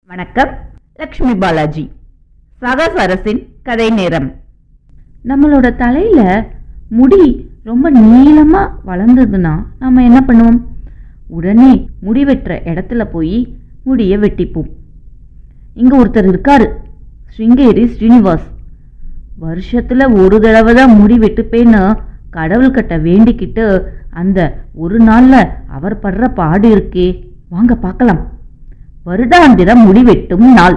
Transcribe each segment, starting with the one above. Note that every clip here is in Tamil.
வணக்கம் லக்ஷ்மி பாலாஜி சகஸ் அரசின் கதை நேரம் நம்மளோட தலையில முடி ரொம்ப நீளமா வளர்ந்ததுன்னா நாம என்ன பண்ணுவோம் உடனே முடி வெட்டுற இடத்துல போய் முடிய வெட்டிப்போம் இங்க ஒருத்தர் இருக்காரு ஸ்ருங்கேரி ஸ்ரீனிவாஸ் வருஷத்துல ஒரு தடவை தான் முடி வெட்டுப்பேன்னு கடவுள்கிட்ட வேண்டிக்கிட்டு அந்த ஒரு நாள்ல அவர் படுற பாடு இருக்கே வாங்க பார்க்கலாம் வருடாந்திர முடிவெட்டும் நாள்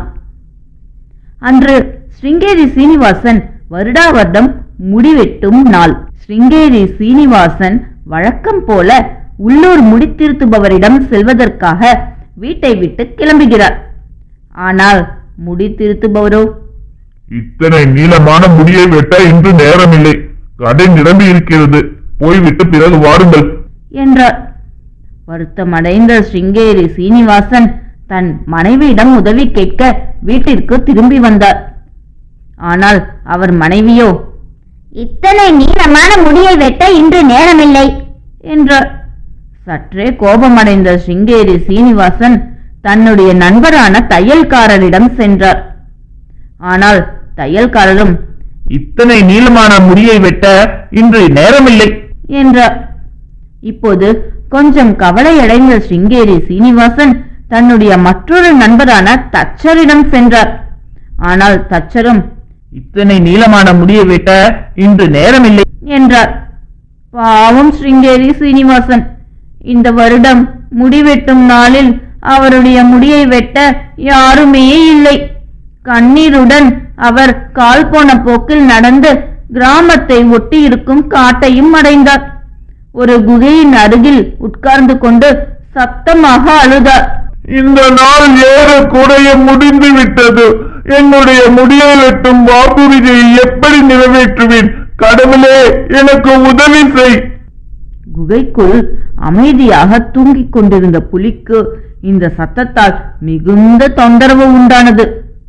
அன்று ஸ்ருங்கேரி சீனிவாசன் வருடா வருடம் முடிவெட்டும் நாள் ஸ்ருங்கேரி சீனிவாசன் வழக்கம் போல உள்ளூர் முடித்திருத்துபவரிடம் செல்வதற்காக வீட்டை விட்டு கிளம்புகிறார் ஆனால் முடி திருத்துபவரோ இத்தனை நீளமான முடியை வெட்ட இன்று நேரமில்லை கடை நிரம்பி இருக்கிறது போய்விட்டு பிறகு வாருங்கள் என்றார் வருத்தமடைந்த ஸ்ருங்கேரி சீனிவாசன் தன் மனைவியிடம் உதவி கேட்க வீட்டிற்கு திரும்பி வந்தார் ஆனால் அவர் மனைவியோ இத்தனை நீளமான முடியை வெட்ட இன்று நேரமில்லை என்றார் சற்றே கோபமடைந்த ஸ்ருங்கேரி சீனிவாசன் தன்னுடைய நண்பரான தையல்காரரிடம் சென்றார் ஆனால் தையல்காரரும் இத்தனை நீளமான முடியை வெட்ட இன்று நேரமில்லை என்றார் இப்போது கொஞ்சம் கவலையடைந்த ஸ்ருங்கேரி சீனிவாசன் தன்னுடைய மற்றொரு நண்பரான தச்சரிடம் சென்றார் ஆனால் தச்சரும் இத்தனை நீளமான முடியை வெட்ட இன்று நேரமில்லை என்றார் பாவம் ஸ்ருங்கேரி சீனிவாசன் இந்த வருடம் முடிவெட்டும் நாளில் அவருடைய முடியை வெட்ட யாருமே இல்லை கண்ணீருடன் அவர் கால் போன போக்கில் நடந்து கிராமத்தை ஒட்டி இருக்கும் காட்டையும் அடைந்தார் ஒரு குகையின் அருகில் உட்கார்ந்து கொண்டு சத்தமாக அழுதார் இந்த நாள் ஏறக்குறைய முடிந்து விட்டது என்னுடைய முடியை வெட்டும் வாக்குறுதியை எப்படி நிறைவேற்றுவேன் கடவுளே எனக்கு உதவி செய் குகைக்குள் அமைதியாக தூங்கிக் கொண்டிருந்த புலிக்கு இந்த சத்தத்தால் மிகுந்த தொந்தரவு உண்டானது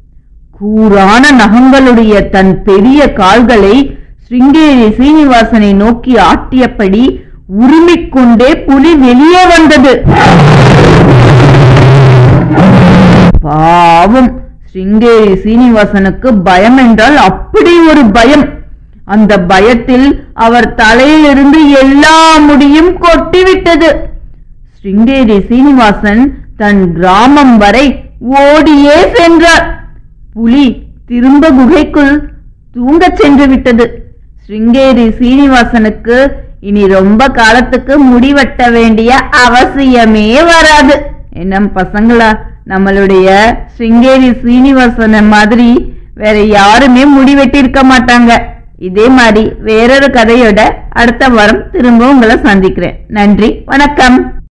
கூரான நகங்களுடைய தன் பெரிய கால்களை ஸ்ருங்கேரி சீனிவாசனை நோக்கி ஆட்டியபடி உருமிக் கொண்டே புலி வெளியே வந்தது பாவம் ஸ்ருங்கேரி சீனிவாசனுக்கு பயம் என்றால் அப்படி ஒரு பயம் அந்த பயத்தில் அவர் தலையிலிருந்து எல்லா முடியும் கொட்டிவிட்டது ஸ்ருங்கேரி சீனிவாசன் தன் கிராமம் வரை ஓடியே சென்றார் புலி திரும்ப குகைக்குள் தூங்கச் சென்று விட்டது ஸ்ருங்கேரி சீனிவாசனுக்கு இனி ரொம்ப காலத்துக்கு முடிவெட்ட வேண்டிய அவசியமே வராது என்ன பசங்களா நம்மளுடைய ஸ்ருங்கேரி சீனிவாசன மாதிரி வேற யாருமே முடிவெட்டியிருக்க மாட்டாங்க இதே மாதிரி வேறொரு கதையோட அடுத்த வாரம் திரும்ப உங்களை சந்திக்கிறேன் நன்றி வணக்கம்